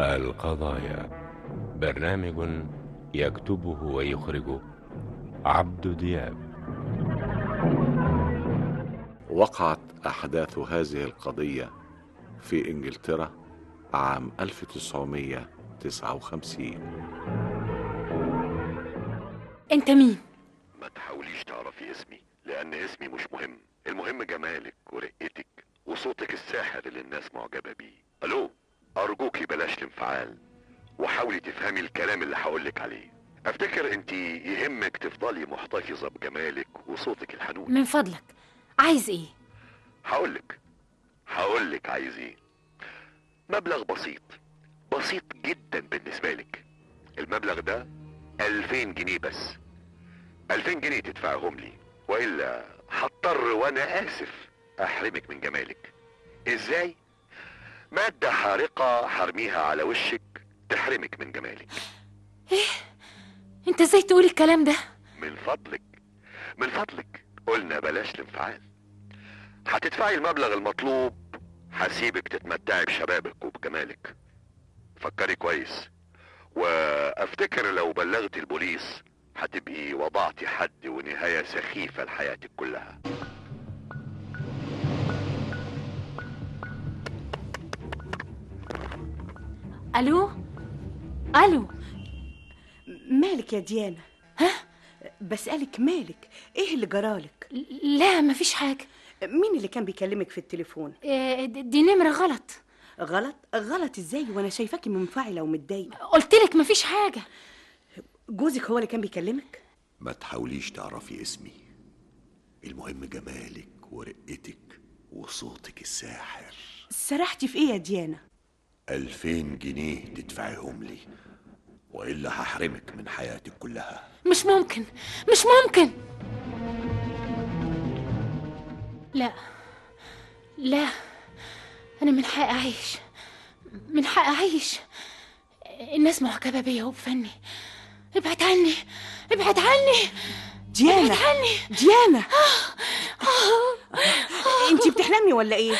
القضايا برنامج يكتبه ويخرجه عبد دياب وقعت أحداث هذه القضية في إنجلترا عام 1959 انت مين ما تحاوليش تعرفي اسمي لان اسمي مش مهم المهم جمالك ورقتك وصوتك الساحر اللي الناس معجبة بيه الو ارجوكي بلاش الانفعال وحاولي تفهمي الكلام اللي هقولك عليه افتكر انت يهمك تفضلي محتفظة بجمالك وصوتك الحنون من فضلك عايز ايه هقولك هقولك عايز ايه مبلغ بسيط بسيط جدا بالنسبة لك المبلغ ده ألفين جنيه بس ألفين جنيه تدفعهم لي وإلا هضطر وأنا آسف أحرمك من جمالك إزاي؟ مادة حارقة حرميها على وشك تحرمك من جمالك انت ازاي تقول الكلام ده من فضلك من فضلك قلنا بلاش الانفعال هتدفعي المبلغ المطلوب هسيبك تتمتعي بشبابك وبجمالك فكري كويس وافتكر لو بلغت البوليس هتبقي وضعتي حد ونهاية سخيفة لحياتك كلها الو الو مالك يا ديانا ها بسألك مالك ايه اللي جرالك لا مفيش حاجة مين اللي كان بيكلمك في التليفون إيه، د- دي نمرة غلط غلط غلط ازاي وانا شايفاكي منفعله ومتضايقه قلتلك مفيش حاجة جوزك هو اللي كان بيكلمك ما تحاوليش تعرفي اسمي المهم جمالك ورقتك وصوتك الساحر سرحتي في ايه يا ديانا ألفين جنيه تدفعيهم لي وإلا هحرمك من حياتك كلها مش ممكن مش ممكن لا لا أنا من حق أعيش من حق أعيش الناس معجبة بيا وبفني ابعد عني ابعد عني ديانا ابعد عني ديانا انتي بتحلمي ولا ايه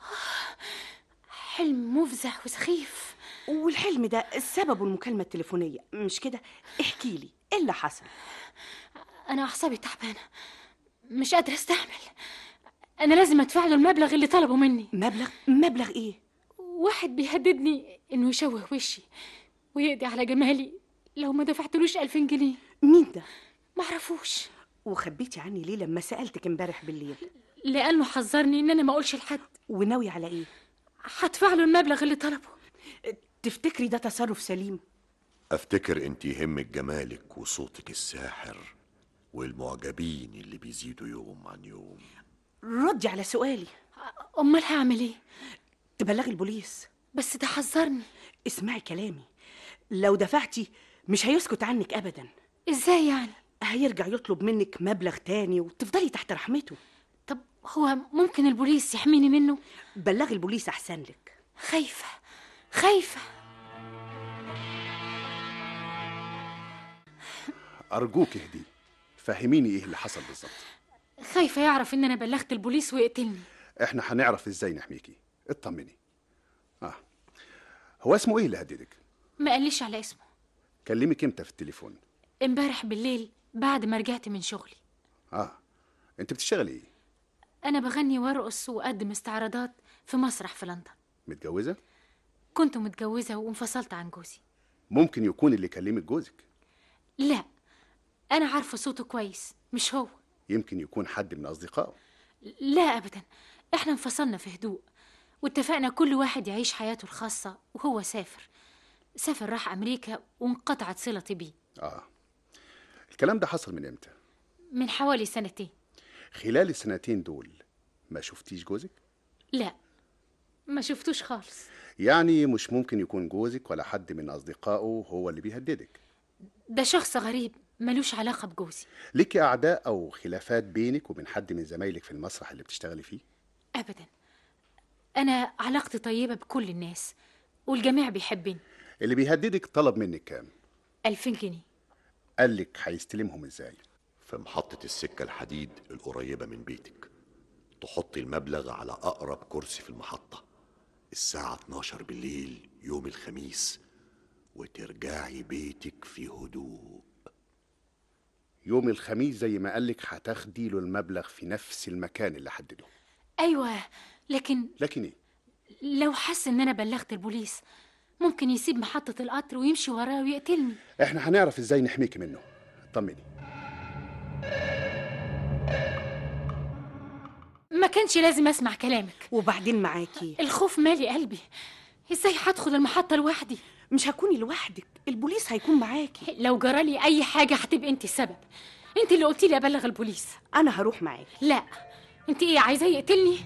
حلم مفزع وسخيف والحلم ده سببه المكالمه التليفونيه مش كده احكي لي ايه اللي حصل أنا أعصابي تعبانة مش قادرة أستحمل أنا لازم أدفع له المبلغ اللي طلبه مني مبلغ مبلغ ايه واحد بيهددني إنه يشوه وشي ويقضي على جمالي لو ما دفعتلوش ألفين جنيه مين ده معرفوش وخبيتي عني ليه لما سالتك امبارح بالليل لأنه حذرني إن أنا ما أقولش لحد وناوي على ايه هدفع له المبلغ اللي طلبه تفتكري ده تصرف سليم أفتكر أنت يهمك جمالك وصوتك الساحر والمعجبين اللي بيزيدوا يوم عن يوم ردي على سؤالي أمال هعمل إيه تبلغي البوليس بس ده حذرني اسمعي كلامي لو دفعتي مش هيسكت عنك ابدا إزاي يعني هيرجع يطلب منك مبلغ تاني وتفضلي تحت رحمته طب هو ممكن البوليس يحميني منه بلغي البوليس احسن لك خايفة خايفة أرجوك اهدي فهميني إيه اللي حصل بالظبط خايفة يعرف إن أنا بلغت البوليس ويقتلني إحنا هنعرف إزاي نحميكي اطمني آه هو اسمه إيه اللي هددك ما قاليش على اسمه كلمك إمتى في التليفون امبارح بالليل بعد ما رجعت من شغلي آه أنت بتشتغلي إيه أنا بغني وأرقص وأقدم استعراضات في مسرح في لندن متجوزة كنت متجوزة وانفصلت عن جوزي ممكن يكون اللي كلمك جوزك لا أنا عارفة صوته كويس مش هو يمكن يكون حد من أصدقائه لا أبدا إحنا انفصلنا في هدوء واتفقنا كل واحد يعيش حياته الخاصة وهو سافر سافر راح أمريكا وانقطعت صلتي بيه آه الكلام ده حصل من إمتى من حوالي سنتين خلال السنتين دول ما شفتيش جوزك لا ما شفتوش خالص يعني مش ممكن يكون جوزك ولا حد من أصدقائه هو اللي بيهددك ده شخص غريب ملوش علاقة بجوزي ليكي أعداء أو خلافات بينك وبين حد من زمايلك في المسرح اللي بتشتغلي فيه أبدا أنا علاقتي طيبة بكل الناس والجميع بيحبني اللي بيهددك طلب منك كام ألفين جنيه قال لك هيستلمهم ازاي في محطة السكة الحديد القريبة من بيتك تحطي المبلغ على أقرب كرسي في المحطة الساعة 12 بالليل يوم الخميس وترجعي بيتك في هدوء يوم الخميس زي ما قالك هتاخدي له المبلغ في نفس المكان اللي حدده ايوه لكن لكن ايه لو حس ان انا بلغت البوليس ممكن يسيب محطة القطر ويمشي ورايا ويقتلني احنا هنعرف ازاي نحميكي منه طمني ما كانش لازم اسمع كلامك وبعدين معاكي الخوف مالي قلبي ازاي هدخل المحطة لوحدي مش هكوني لوحدك البوليس هيكون معاكي لو جرالي اي حاجة هتبقى انت السبب انت اللي قلتي لي ابلغ البوليس انا هروح معاكي لا انت ايه عايزاه يقتلني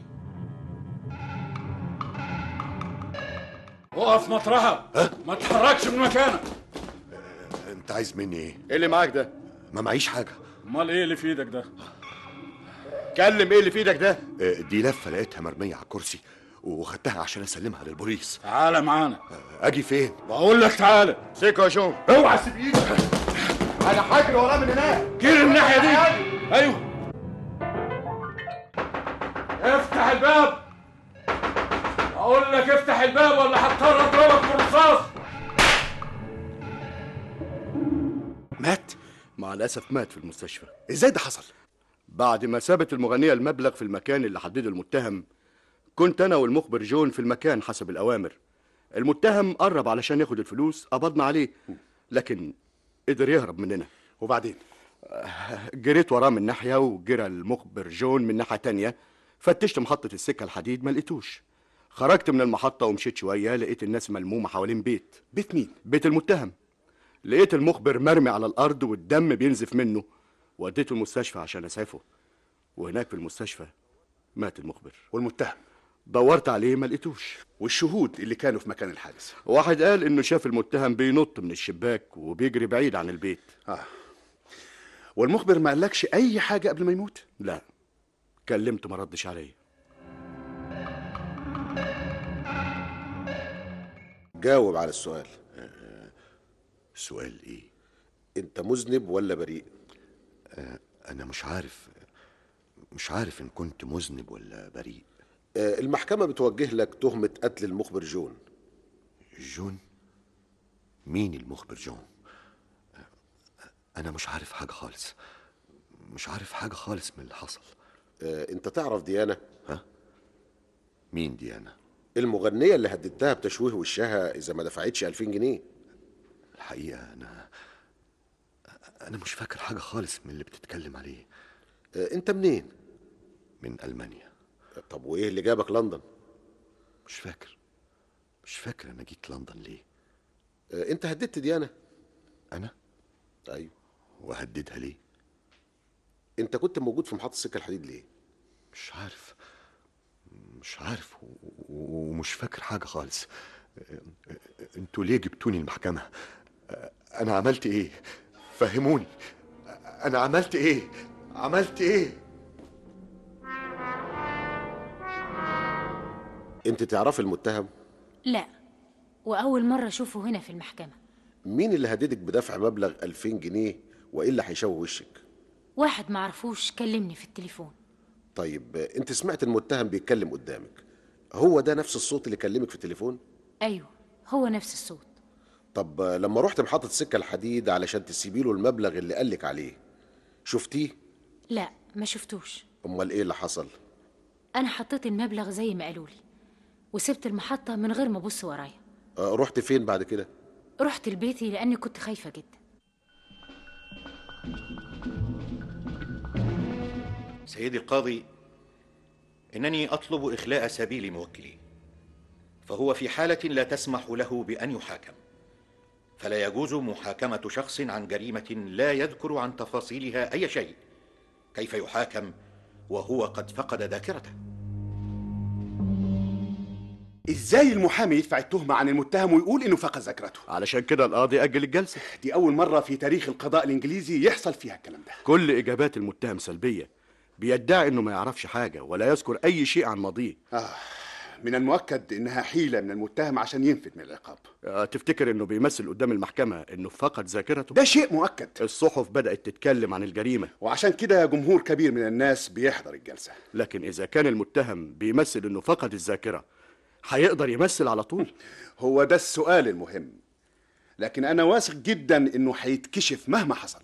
اقف مطرحك ما تتحركش من مكانك انت عايز مني ايه؟ ايه اللي معاك ده ما معيش حاجة امال ايه اللي في ايدك ده كلم ايه اللي في ايدك ده آه، دي لفة لقيتها مرمية على الكرسي وخدتها عشان اسلمها للبوليس تعالى معانا آه، اجي فين؟ بقول لك تعالى سيكو يا شو اوعى تسيب ايدك انا حاجري وراه من هناك جير الناحيه دي ايوه افتح الباب اقول لك افتح الباب ولا هضطر اضربك بالرصاص مات مع الأسف مات في المستشفى إزاي ده حصل؟ بعد ما سابت المغنية المبلغ في المكان اللي حدده المتهم كنت أنا والمخبر جون في المكان حسب الأوامر المتهم قرب علشان ياخد الفلوس قبضنا عليه لكن قدر يهرب مننا وبعدين جريت وراه من ناحية وجرى المخبر جون من ناحية تانية فتشت محطة السكة الحديد ما لقيتوش خرجت من المحطة ومشيت شوية لقيت الناس ملمومة حوالين بيت بيت مين بيت المتهم لقيت المخبر مرمي على الأرض والدم بينزف منه وديته المستشفى عشان أسعفه وهناك في المستشفى مات المخبر والمتهم دورت عليه ما لقيتوش والشهود اللي كانوا في مكان الحادث واحد قال إنه شاف المتهم بينط من الشباك وبيجري بعيد عن البيت اه والمخبر ما قالكش اي حاجه قبل ما يموت لا كلمته ما ردش عليا جاوب على السؤال سؤال ايه؟ انت مذنب ولا بريء انا مش عارف مش عارف ان كنت مذنب ولا بريء آه، المحكمة بتوجه لك تهمة قتل المخبر جون جون مين المخبر جون انا مش عارف حاجه خالص مش عارف حاجه خالص من اللي حصل آه، انت تعرف ديانة مين دي انا المغنية اللي هددتها بتشويه وشها اذا ما دفعتش 2000 جنيه الحقيقه انا انا مش فاكر حاجه خالص من اللي بتتكلم عليه آه، انت منين من المانيا طب وايه اللي جابك لندن مش فاكر مش فاكر انا جيت لندن ليه آه، انت هددت ديانة انا ايوه وهددها ليه انت كنت موجود في محطة السكة الحديد ليه مش عارف مش عارف و- و- ومش فاكر حاجة خالص انتوا ليه جبتوني المحكمة انا عملت ايه فهموني انا عملت ايه عملت ايه انت تعرف المتهم لا واول مرة اشوفه هنا في المحكمة مين اللي هددك بدفع مبلغ 2000 جنيه والا هيشوه وشك واحد معرفوش كلمني في التليفون طيب آه، انت سمعت المتهم بيتكلم قدامك هو ده نفس الصوت اللي كلمك في التليفون ايوه هو نفس الصوت طب آه، لما رحت محطة سكة الحديد علشان تسيبي له المبلغ اللي قالك عليه شفتيه لا ما شفتوش امال ايه اللي حصل انا حطيت المبلغ زي ما قالولي وسبت المحطة من غير ما ابص ورايا آه، رحت فين بعد كده رحت لبيتي لاني كنت خايفة جدا سيدي القاضي انني اطلب اخلاء سبيل موكلي فهو في حاله لا تسمح له بان يحاكم فلا يجوز محاكمه شخص عن جريمه لا يذكر عن تفاصيلها اي شيء كيف يحاكم وهو قد فقد ذاكرته ازاي المحامي يدفع التهمه عن المتهم ويقول انه فقد ذاكرته علشان كده القاضي أجل الجلسة دي اول مره في تاريخ القضاء الانجليزي يحصل فيها الكلام ده كل إجابات المتهم سلبية بيدعي إنه ما يعرفش حاجة ولا يذكر أي شيء عن ماضيه آه من المؤكد انها حيله من المتهم عشان ينفذ من العقاب آه، تفتكر إنه بيمثل قدام المحكمة إنه فقد ذاكرته ده شيء مؤكد الصحف بدأت تتكلم عن الجريمة وعشان كده جمهور كبير من الناس بيحضر الجلسه لكن إذا كان المتهم بيمثل إنه فقد الذاكرة هيقدر يمثل على طول هو ده السؤال المهم لكن انا واثق جدا انه هيتكشف مهما حصل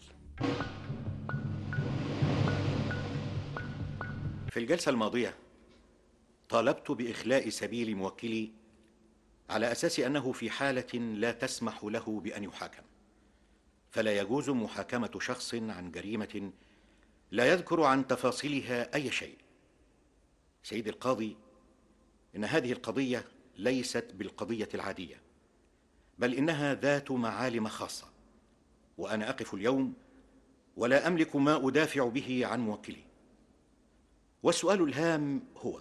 في الجلسة الماضية طالبت بإخلاء سبيل موكلي على أساس أنه في حالة لا تسمح له بأن يحاكم فلا يجوز محاكمة شخص عن جريمة لا يذكر عن تفاصيلها أي شيء سيدي القاضي إن هذه القضية ليست بالقضية العادية بل إنها ذات معالم خاصة وأنا أقف اليوم ولا أملك ما أدافع به عن موكلي والسؤال الهام هو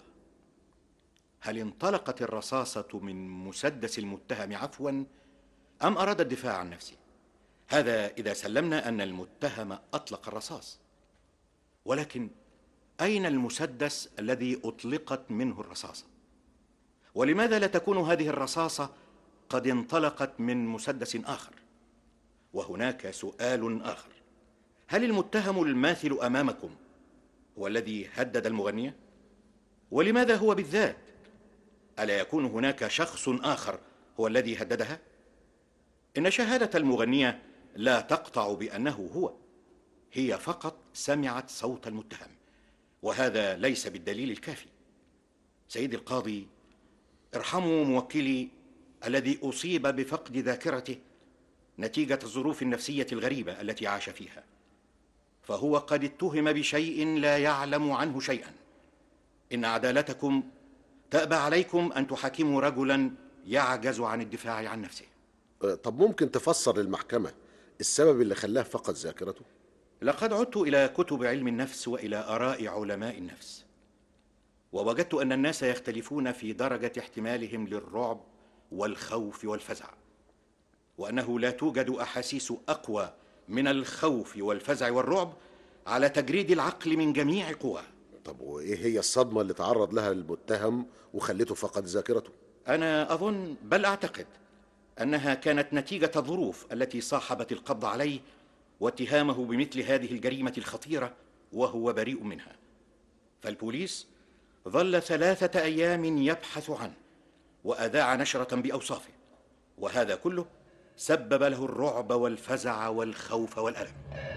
هل انطلقت الرصاصة من مسدس المتهم عفوا أم أراد الدفاع عن نفسه هذا إذا سلمنا أن المتهم أطلق الرصاص ولكن أين المسدس الذي أطلقت منه الرصاصة ولماذا لا تكون هذه الرصاصة قد انطلقت من مسدس آخر وهناك سؤال آخر هل المتهم الماثل أمامكم هو الذي هدد المغنية ولماذا هو بالذات الا يكون هناك شخص اخر هو الذي هددها ان شهاده المغنيه لا تقطع بانه هو هي فقط سمعت صوت المتهم وهذا ليس بالدليل الكافي سيدي القاضي ارحموا موكلي الذي اصيب بفقد ذاكرته نتيجه الظروف النفسيه الغريبه التي عاش فيها فهو قد اتهم بشيء لا يعلم عنه شيئا ان عدالتكم تابى عليكم ان تحاكموا رجلا يعجز عن الدفاع عن نفسه آه، طب ممكن تفسر للمحكمة السبب اللي خلاه فقد ذاكرته لقد عدت الى كتب علم النفس والى اراء علماء النفس ووجدت ان الناس يختلفون في درجه احتمالهم للرعب والخوف والفزع وانه لا توجد احاسيس اقوى من الخوف والفزع والرعب على تجريد العقل من جميع قواه طب وايه هي الصدمة اللي تعرض لها المتهم وخلته فقد ذاكرته انا اظن بل اعتقد انها كانت نتيجه الظروف التي صاحبت القبض عليه واتهامه بمثل هذه الجريمه الخطيره وهو بريء منها فالبوليس ظل ثلاثه ايام يبحث عنه واذاع نشره باوصافه وهذا كله سبب له الرعب والفزع والخوف والالم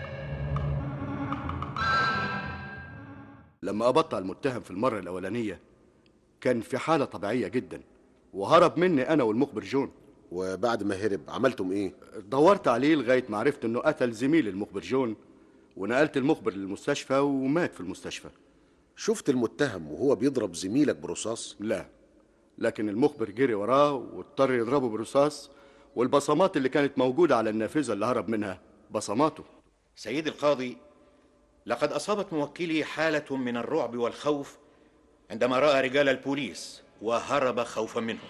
لما قبضت على المتهم في المرة الأولانية كان في حالة طبيعية جدا وهرب مني أنا والمخبر جون وبعد ما هرب عملتم ايه دورت عليه لغاية ما عرفت إنه قتل زميل المخبر جون ونقلت المخبر للمستشفى ومات في المستشفى شفت المتهم وهو بيضرب زميلك برصاص لا لكن المخبر جري وراه واضطر يضربه برصاص والبصمات اللي كانت موجودة على النافذة اللي هرب منها بصماته سيدي القاضي لقد اصابت موكلي حاله من الرعب والخوف عندما راى رجال البوليس وهرب خوفا منهم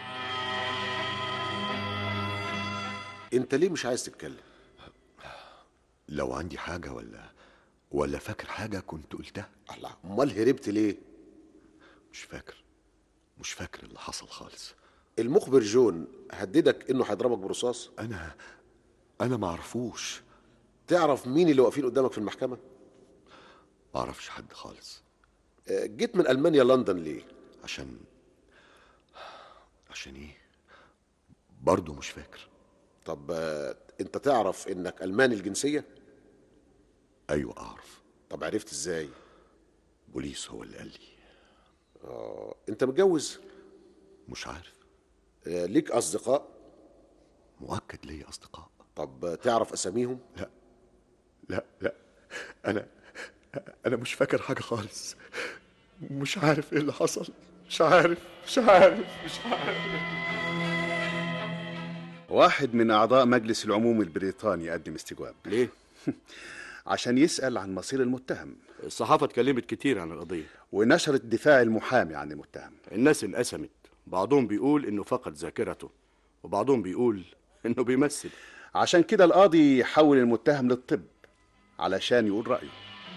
انت ليه مش عايز تتكلم لو عندي حاجة ولا ولا فاكر حاجة كنت قلتها الله امال هربت ليه مش فاكر مش فاكر اللي حصل خالص المخبر جون هددك انه هيضربك برصاص انا انا ما اعرفوش تعرف مين اللي واقفين قدامك في المحكمة ما اعرفش حد خالص آه، جيت من المانيا لندن ليه عشان عشان ايه برضه مش فاكر طب آه، انت تعرف انك الماني الجنسية ايوه اعرف طب عرفت ازاي بوليس هو اللي قال لي آه، انت متجوز مش عارف آه، ليك اصدقاء مؤكد ليا اصدقاء طب آه، تعرف اساميهم لا لا لا انا انا مش فاكر حاجه خالص مش عارف ايه اللي حصل مش عارف مش عارف مش عارف واحد من أعضاء مجلس العموم البريطاني قدم استجواب ليه؟ عشان يسأل عن مصير المتهم الصحافة اتكلمت كتير عن القضية ونشرت دفاع المحامي عن المتهم الناس انقسمت بعضهم بيقول إنه فقد ذاكرته وبعضهم بيقول إنه بيمثل عشان كده القاضي حول المتهم للطب علشان يقول رأيه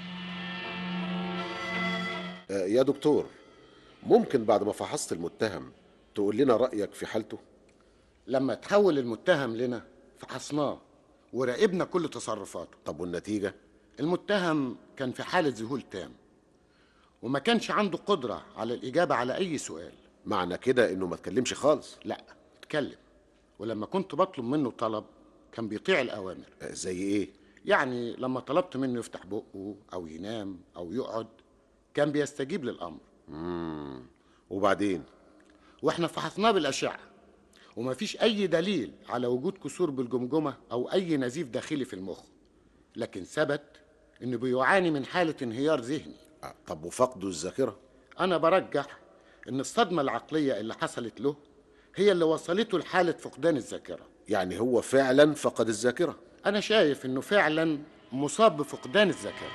آه، يا دكتور ممكن بعد ما فحصت المتهم تقول لنا رأيك في حالته لما تحول المتهم لنا فحصناه وراقبنا كل تصرفاته طب والنتيجة المتهم كان في حالة ذهول تام وما كانش عنده قدرة على الإجابة على أي سؤال معنى كده انه ما تكلمش خالص لا اتكلم ولما كنت بطلب منه طلب كان بيطيع الأوامر زي ايه يعني لما طلبت منه يفتح بقه أو ينام أو يقعد كان بيستجيب للأمر مم. وبعدين واحنا فحصناه بالأشعة ومفيش أي دليل على وجود كسور بالجمجمة أو أي نزيف داخلي في المخ لكن ثبت إنه بيعاني من حالة انهيار ذهني طب وفقده الذاكرة أنا برجح إن الصدمة العقلية اللي حصلت له هي اللي وصلته لحالة فقدان الذاكرة يعني هو فعلا فقد الذاكرة أنا شايف إنه فعلا مصاب بفقدان الذاكرة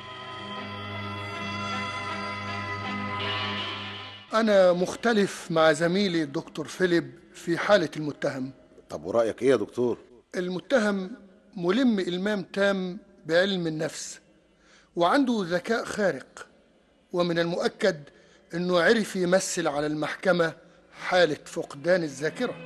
أنا مختلف مع زميلي الدكتور فيليب في حالة المتهم طب ورأيك ايه يا دكتور المتهم ملم إلمام تام بعلم النفس وعنده ذكاء خارق ومن المؤكد أنه عرف يمثل على المحكمة حالة فقدان الذاكرة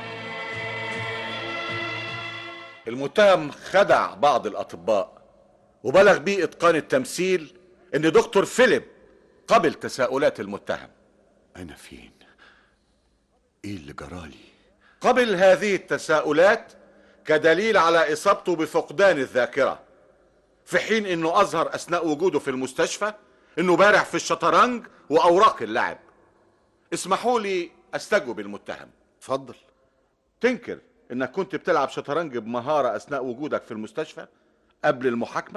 المتهم خدع بعض الأطباء وبلغ بيه إتقان التمثيل إن دكتور فيليب قبل تساؤلات المتهم أنا فين؟ إيه اللي جرالي؟ قبل هذه التساؤلات كدليل على إصابته بفقدان الذاكرة في حين إنه أظهر أثناء وجوده في المستشفى إنه بارع في الشطرنج وأوراق اللعب اسمحوا لي أستجوب المتهم اتفضل تنكر إنك كنت بتلعب شطرنج بمهارة أثناء وجودك في المستشفى قبل المحاكمة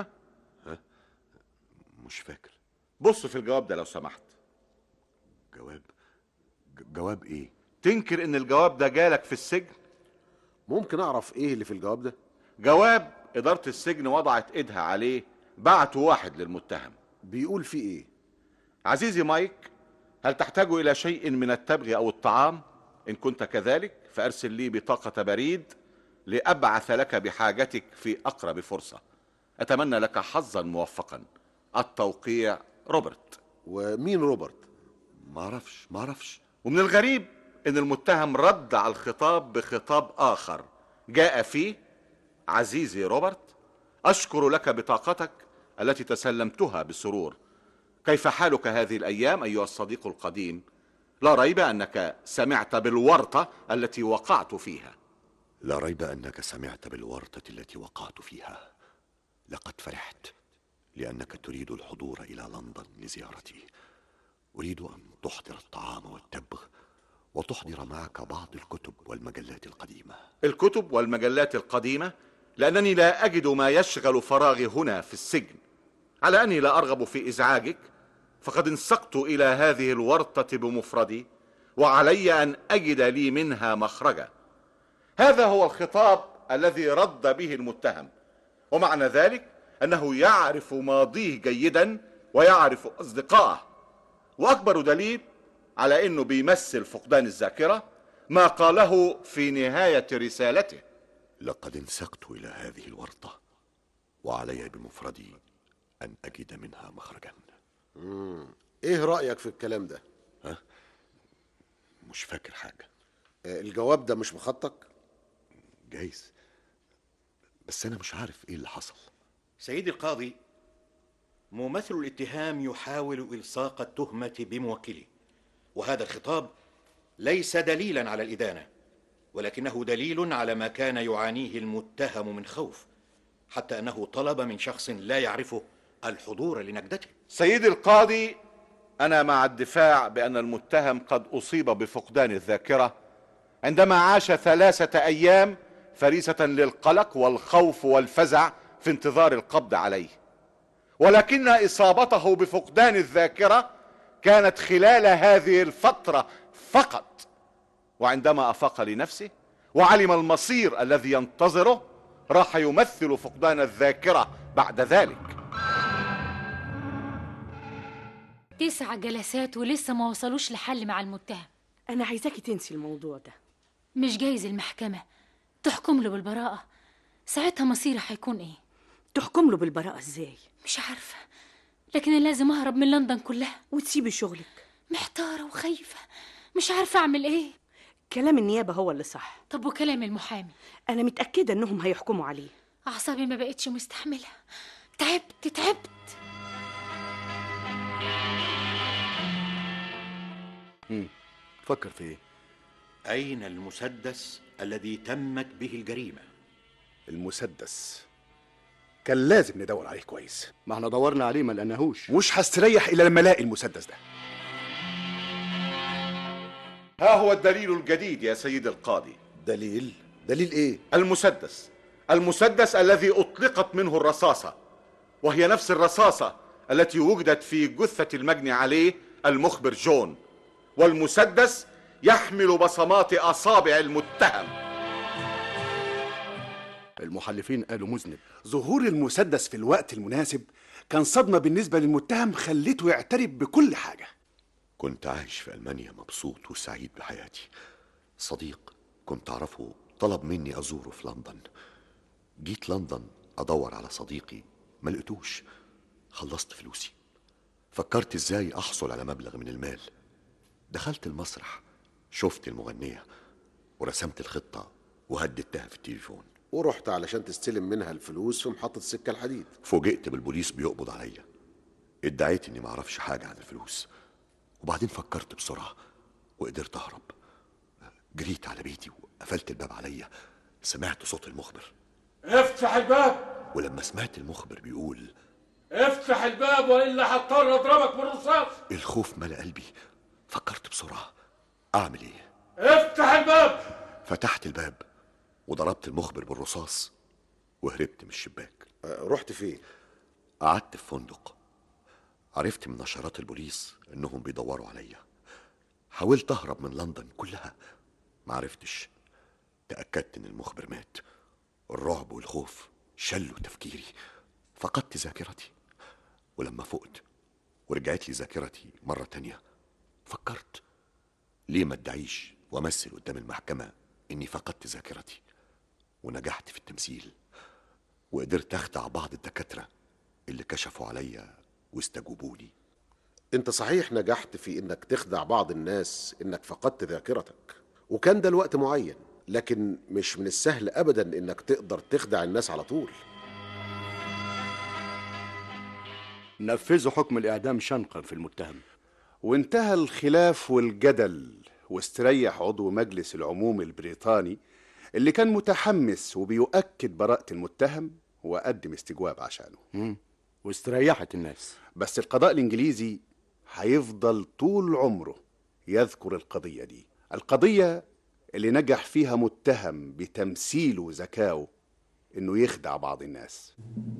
مش فاكر بص في الجواب ده لو سمحت جواب ج- جواب إيه؟ تنكر إن الجواب ده جالك في السجن ممكن أعرف ايه اللي في الجواب ده جواب إدارة السجن وضعت إيدها عليه بعته واحد للمتهم بيقول فيه ايه عزيزي مايك هل تحتاج إلى شيء من التبغ أو الطعام؟ إن كنت كذلك فأرسل لي بطاقة بريد لأبعث لك بحاجتك في أقرب فرصة أتمنى لك حظا موفقا التوقيع روبرت ومين روبرت معرفش معرفش ومن الغريب ان المتهم رد على الخطاب بخطاب اخر جاء فيه عزيزي روبرت اشكر لك بطاقتك التي تسلمتها بسرور كيف حالك هذه الايام ايها الصديق القديم لا ريب انك سمعت بالورطه التي وقعت فيها لا ريب أنك سمعت بالورطة التي وقعت فيها لقد فرحت لأنك تريد الحضور إلى لندن لزيارتي أريد أن تحضر الطعام والتبغ وتحضر معك بعض الكتب والمجلات القديمة الكتب والمجلات القديمه لانني لا اجد ما يشغل فراغي هنا في السجن على اني لا ارغب في ازعاجك فقد انسقت الى هذه الورطه بمفردي وعلي ان اجد لي منها مخرجا هذا هو الخطاب الذي رد به المتهم ومعنى ذلك انه يعرف ماضيه جيدا ويعرف اصدقائه واكبر دليل على انه بيمثل فقدان الذاكره ما قاله في نهايه رسالته لقد انسقت إلى هذه الورطة وعلي بمفردي أن أجد منها مخرجا مم. ايه رأيك في الكلام ده ها؟ مش فاكر حاجة آه، الجواب ده مش مخطك جايز بس أنا مش عارف إيه اللي حصل سيدي القاضي ممثل الاتهام يحاول إلصاق التهمة بموكله وهذا الخطاب ليس دليلا على الإدانة ولكنه دليل على ما كان يعانيه المتهم من خوف حتى أنه طلب من شخص لا يعرفه الحضور لنجدته سيدي القاضي انا مع الدفاع بان المتهم قد اصيب بفقدان الذاكره عندما عاش ثلاثه ايام فريسه للقلق والخوف والفزع في انتظار القبض عليه ولكن اصابته بفقدان الذاكره كانت خلال هذه الفتره فقط وعندما افاق لنفسه وعلم المصير الذي ينتظره راح يمثل فقدان الذاكره بعد ذلك تسع جلسات ولسه ما وصلوش لحل مع المتهم أنا عايزاكي تنسي الموضوع ده مش جايز المحكمة تحكم له بالبراءة ساعتها مصيري هيكون ايه تحكم له بالبراءة ازاي مش عارفة لكن أنا لازم أهرب من لندن كلها وتسيبي شغلك محتارة وخايفة مش عارفة أعمل ايه كلام النيابة هو اللي صح طب وكلام المحامي أنا متأكدة إنهم هيحكموا عليه أعصابي ما بقتش مستحملة تعبت تعبت فكر في ايه أين المسدس الذي تمت به الجريمة؟ المسدس كان لازم ندور عليه كويس ما احنا دورنا عليه ما لقيناهوش مش هستريح الا لما الاقي المسدس ده ها هو الدليل الجديد يا سيد القاضي دليل دليل ايه المسدس المسدس الذي اطلقت منه الرصاصه وهي نفس الرصاصه التي وجدت في جثه المجني عليه المخبر جون والمسدس يحمل بصمات اصابع المتهم المحلفين قالوا مذنب ظهور المسدس في الوقت المناسب كان صدمة بالنسبة للمتهم خلته يعترف بكل حاجة كنت عايش في ألمانيا مبسوط وسعيد بحياتي صديق كنت أعرفه طلب مني أزوره في لندن جيت لندن أدور على صديقي ما لقيتوش خلصت فلوسي فكرت إزاي أحصل على مبلغ من المال دخلت المسرح شفت المغنية ورسمت الخطة وهددتها في التليفون ورحت علشان تستلم منها الفلوس في محطة السكة الحديد فوجئت بالبوليس بيقبض عليا ادعيت اني معرفش حاجة عن الفلوس وبعدين فكرت بسرعة وقدرت اهرب جريت على بيتي وقفلت الباب عليا سمعت صوت المخبر افتح الباب ولما سمعت المخبر بيقول افتح الباب والا هضطر اضربك بالرصاص الخوف ملا قلبي فكرت بسرعة اعمل ايه افتح الباب فتحت الباب وضربت المخبر بالرصاص وهربت من الشباك رحت فين قعدت في فندق عرفت من نشرات البوليس انهم بيدوروا عليا حاولت اهرب من لندن كلها معرفتش تاكدت ان المخبر مات الرعب والخوف شلوا تفكيري فقدت ذاكرتي ولما فقت ورجعت لي ذاكرتي مرة تانية فكرت ليه ما ادعيش وامثل قدام المحكمة اني فقدت ذاكرتي ونجحت في التمثيل وقدرت اخدع بعض الدكاترة اللي كشفوا عليا واستجوبوا لي انت صحيح نجحت في انك تخدع بعض الناس انك فقدت ذاكرتك وكان ده لوقت معين لكن مش من السهل ابدا انك تقدر تخدع الناس على طول نفذوا حكم الإعدام شنقا في المتهم وانتهى الخلاف والجدل واستريح عضو مجلس العموم البريطاني اللي كان متحمس وبيؤكد براءة المتهم وقدم استجواب عشانه مم. واستريحت الناس بس القضاء الإنجليزي هيفضل طول عمره يذكر القضية دي القضية اللي نجح فيها متهم بتمثيله وذكائه إنه يخدع بعض الناس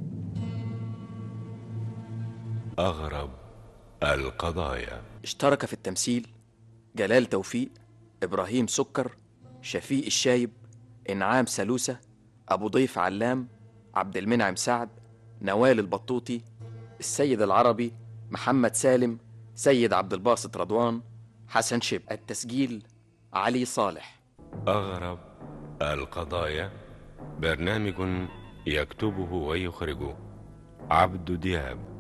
أغرب القضايا اشترك في التمثيل جلال توفيق إبراهيم سكر شفيق الشايب إنعام سلوسة أبو ضيف علام عبد المنعم سعد نوال البطوطي السيد العربي محمد سالم سيد عبد الباسط رضوان حسن شب التسجيل علي صالح أغرب القضايا برنامج يكتبه ويخرجه عبد دياب